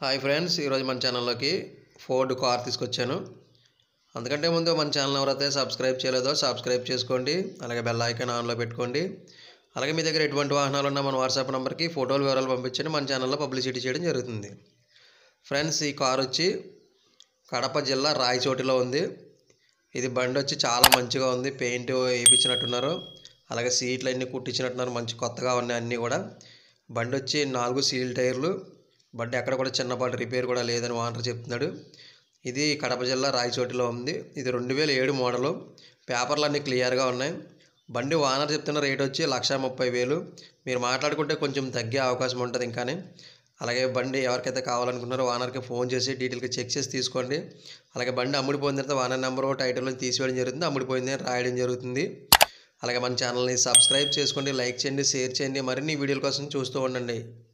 hi friends ఈరోజు మన ఛానల్లోకి ఫోర్డ్ కార్ తీసుకొచ్చాను అందుకంటే ముందు మన ఛానల్ ఎవరైతే సబ్స్క్రైబ్ చేయలేదో సబ్స్క్రైబ్ చేసుకోండి అలాగే బెల్ ఐకాన్ ఆన్లో పెట్టుకోండి అలాగే మీ దగ్గర ఎటువంటి వాహనాలు ఉన్నా మన వాట్సాప్ నెంబర్కి ఫోటోలు వివరాలు పంపించండి మన ఛానల్లో పబ్లిసిటీ చేయడం జరుగుతుంది ఫ్రెండ్స్ ఈ కార్ వచ్చి కడప జిల్లా రాయచోటిలో ఉంది ఇది బండి వచ్చి చాలా మంచిగా ఉంది పెయింట్ వేయించినట్టున్నారు అలాగే సీట్లు అన్నీ కుట్టించినట్టున్నారు మంచి కొత్తగా ఉన్నాయి అన్నీ కూడా బండి వచ్చి నాలుగు సీల్ టైర్లు బండి ఎక్కడ కూడా చిన్నపాటి రిపేర్ కూడా లేదని ఓనర్ చెప్తున్నాడు ఇది కడప జిల్లా రాయచోటిలో ఉంది ఇది రెండు వేల ఏడు మోడలు పేపర్లు అన్నీ క్లియర్గా ఉన్నాయి బండి ఓనర్ చెప్తున్న రేట్ వచ్చి లక్ష ముప్పై వేలు మీరు మాట్లాడుకుంటే కొంచెం తగ్గే అవకాశం ఉంటుంది ఇంకానే అలాగే బండి ఎవరికైతే కావాలనుకున్నారో ఓనర్కి ఫోన్ చేసి డీటెయిల్గా చెక్ చేసి తీసుకోండి అలాగే బండి అమ్ముడిపోయిన తర్వాత ఓనర్ నెంబరు టైటిల్ తీసివేయడం జరుగుతుంది అమ్ముడిపోయింది అని రాయడం జరుగుతుంది అలాగే మన ఛానల్ని సబ్స్క్రైబ్ చేసుకోండి లైక్ చేయండి షేర్ చేయండి మరిన్ని వీడియోల కోసం చూస్తూ ఉండండి